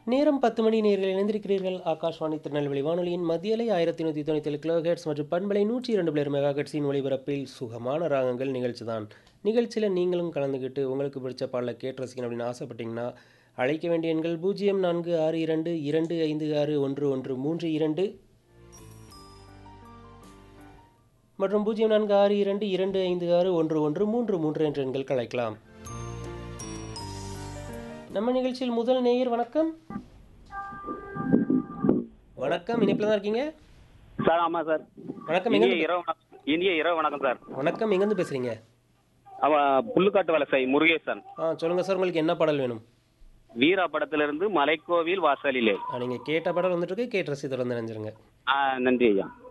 நேரம் பத்து மணி நேரில் இணைந்திருக்கிறீர்கள் ஆகாஷ்வாணி திருநெல்வேலி வானொலியின் மத்தியலை ஆயிரத்தி நூற்றி தொண்ணூற்றி ஏழு கிலோஹெட்ஸ் மற்றும் பண்பலை நூற்றி இரண்டு பிளேர் மெகாஹெட்ஸின் ஒளிபரப்பில் சுகமான ராகங்கள் நிகழ்ச்சி தான் நிகழ்ச்சியில் நீங்களும் கலந்துக்கிட்டு உங்களுக்கு பிடிச்ச பாடலை கேட்டு ரசிக்கணும் அப்படின்னு ஆசைப்பட்டீங்கன்னா அழைக்க வேண்டிய எண்கள் பூஜ்ஜியம் நான்கு ஆறு இரண்டு இரண்டு ஐந்து ஆறு ஒன்று ஒன்று மூன்று இரண்டு மற்றும் பூஜ்ஜியம் நான்கு ஆறு இரண்டு இரண்டு ஐந்து ஆறு ஒன்று ஒன்று மூன்று மூன்று என்ற எண்களுக்கு அழைக்கலாம் நம்ம நிகழ்ச்சியில் முதல் நேயர் வணக்கம் வணக்கம் இணைப்பில் தான் இருக்கீங்க சார் ஆமா சார் வணக்கம் இனிய எங்க இரவு வணக்கம் இனிய இரவு வணக்கம் சார் வணக்கம் எங்கேருந்து பேசுறீங்க அவன் புல்லுக்காட்டு வலசை முருகேசன் ஆ சொல்லுங்க சார் உங்களுக்கு என்ன பாடல் வேணும் வீரா படத்திலிருந்து மலைக்கோவில் வாசலிலே ஆ, நீங்க கேட்ட பாடல் வந்துட்டு இருக்கு கேட்டு ரசி தொடர்ந்து நினைஞ்சிருங்க ஆ, நன்றி ஐயா